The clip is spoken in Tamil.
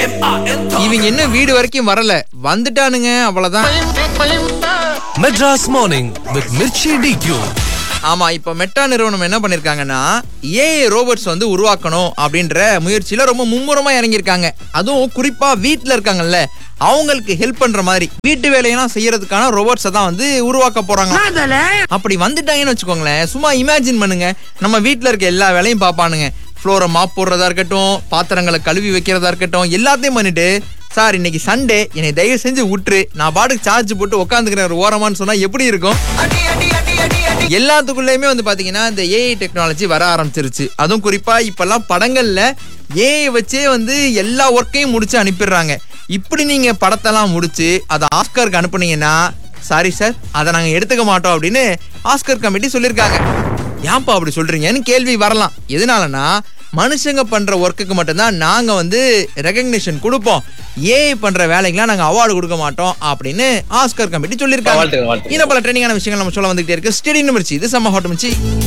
இவங்க இன்னும் வீடு வரைக்கும் வரல வந்துட்டானுங்க அவ்வளவுதான் Madras Morning with Mirchi DQ. ஆமா இப்ப மெட்டா நிறுவனம் என்ன பண்ணிருக்காங்கன்னா ஏஐ ரோபோட்ஸ் வந்து உருவாக்கணும் அப்படின்ற முயற்சியில ரொம்ப மும்முரமா இறங்கியிருக்காங்க அதுவும் குறிப்பா வீட்ல இருக்காங்கல்ல அவங்களுக்கு ஹெல்ப் பண்ற மாதிரி வீட்டு வேலையெல்லாம் செய்யறதுக்கான ரோபோட்ஸை தான் வந்து உருவாக்க போறாங்க அப்படி வந்துட்டாங்கன்னு வச்சுக்கோங்களேன் சும்மா இமேஜின் பண்ணுங்க நம்ம வீட்ல இருக்க எல்லா வேலையும் பார்ப்பானுங்க ஃப்ளோரை மாப் போடுறதா இருக்கட்டும் பாத்திரங்களை கழுவி வைக்கிறதா இருக்கட்டும் எல்லாத்தையும் பண்ணிட்டு சார் இன்னைக்கு சண்டே என்னை தயவு செஞ்சு விட்டுரு நான் பாட்டுக்கு சார்ஜ் போட்டு உட்காந்துக்கிறேன் ஒரு ஓரமான்னு சொன்னா எப்படி இருக்கும் எல்லாத்துக்குள்ளயுமே வந்து பாத்தீங்கன்னா இந்த ஏஐ டெக்னாலஜி வர ஆரம்பிச்சிருச்சு அதுவும் குறிப்பா இப்பெல்லாம் படங்கள்ல ஏஐ வச்சே வந்து எல்லா ஒர்க்கையும் முடிச்சு அனுப்பிடுறாங்க இப்படி நீங்க படத்தெல்லாம் முடிச்சு அதை ஆஸ்கருக்கு அனுப்புனீங்கன்னா சாரி சார் அதை நாங்க எடுத்துக்க மாட்டோம் அப்படின்னு ஆஸ்கர் கமிட்டி சொல்லியிருக்காங்க ஏன்பா அப்படி சொல்றீங்கன்னு கேள்வி வரலாம் எதனாலனா மனுஷங்க பண்ற ஒர்க்குக்கு மட்டும்தான் நாங்க வந்து ரெகக்னிஷன் கொடுப்போம் ஏஐ பண்ற வேலைக்கெல்லாம் நாங்க அவார்டு கொடுக்க மாட்டோம் அப்படின்னு ஆஸ்கர் கமிட்டி சொல்லியிருக்காங்க வாழ்த்துக்கள், வாழ்த்துக்கள். இன்னும் பல ட்ரெண்டிங்கான விஷயங்கள் நம்ம சொல்ல வந்துகிட்டே இருக்கு ஸ்டெடி நிமிர்ச்சி இது செம்ம ஹாட் மிச்சி